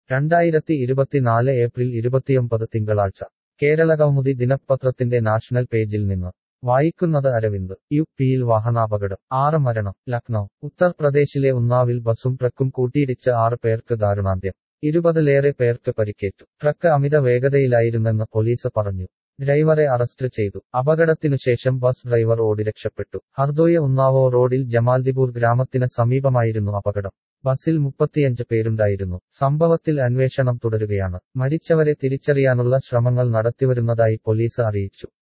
രണ്ടായിരത്തി ഇരുപത്തിനാല് ഏപ്രിൽ ഇരുപത്തിയൊമ്പത് തിങ്കളാഴ്ച കേരളകൗമുദി ദിനപത്രത്തിന്റെ നാഷണൽ പേജിൽ നിന്ന് വായിക്കുന്നത് അരവിന്ദ് യു പിയിൽ വാഹനാപകടം ആറ് മരണം ലക്നൗ ഉത്തർപ്രദേശിലെ ഉന്നാവിൽ ബസും ട്രക്കും കൂട്ടിയിടിച്ച് ആറ് പേർക്ക് ദാരുണാന്ത്യം ഇരുപതിലേറെ പേർക്ക് പരിക്കേറ്റു ട്രക്ക് അമിത വേഗതയിലായിരുന്നെന്ന് പോലീസ് പറഞ്ഞു ഡ്രൈവറെ അറസ്റ്റ് ചെയ്തു അപകടത്തിനുശേഷം ബസ് ഡ്രൈവർ ഓടി രക്ഷപ്പെട്ടു ഹർദോയ ഉന്നാവോ റോഡിൽ ജമാൽദിപൂർ ഗ്രാമത്തിന് സമീപമായിരുന്നു അപകടം ബസിൽ മുപ്പത്തിയഞ്ച് പേരുണ്ടായിരുന്നു സംഭവത്തിൽ അന്വേഷണം തുടരുകയാണ് മരിച്ചവരെ തിരിച്ചറിയാനുള്ള ശ്രമങ്ങൾ നടത്തിവരുന്നതായി പോലീസ് അറിയിച്ചു